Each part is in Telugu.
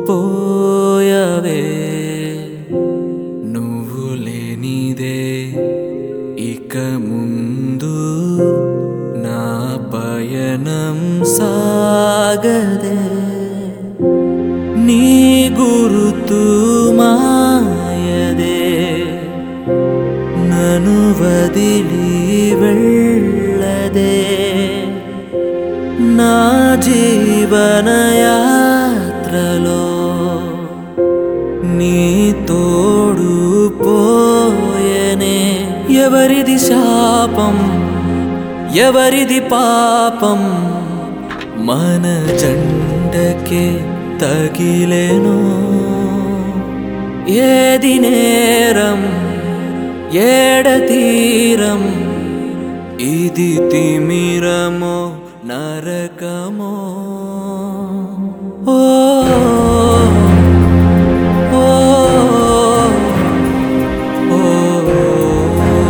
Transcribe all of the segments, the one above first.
పోయవే నువ్వు లేనిదే ఇక ముందు నా పయనం సాగదే నీ గురుతు మాయదే నను వదిలి వెళ్ళదే నా జీవన యాత్రలో నీ తోడు పోయనే ఎవరిది శాపం ఎవరిది పాపం మన జెండకే తగిలేను ఏది నేరం ఏడ తీరం ఇది తిమిరమో నరకమో ఓ ఓ ఓ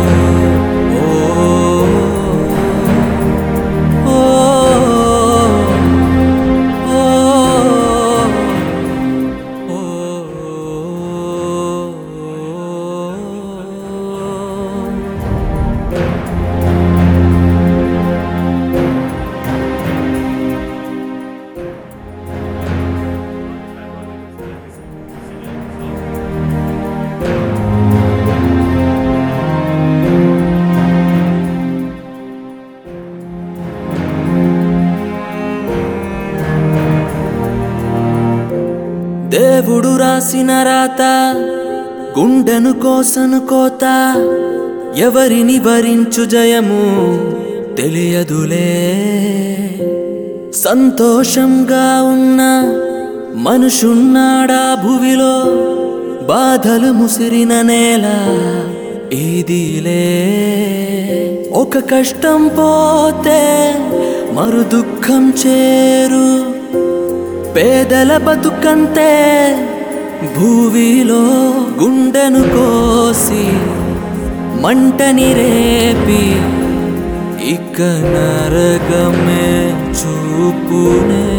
దేవుడు రాసిన రాత గుండెను కోసను కోత ఎవరిని భరించు జయము తెలియదులే సంతోషంగా ఉన్న మనుషున్నాడా భువిలో బాధలు ముసిరిన నేల ఇదిలే ఒక కష్టం పోతే మరు దుఃఖం చేరు పేదల బతుకంతే భూవిలో గుండెను కోసి మంటని రేపి ఇక నరకమే చూపునే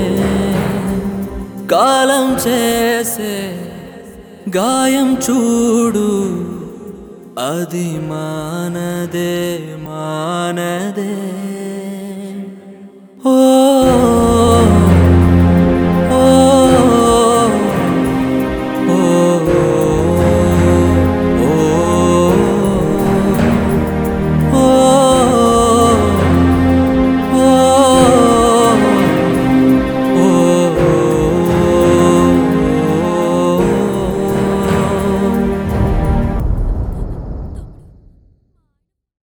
కాలం చేసే గాయం చూడు అది మానదే మానదే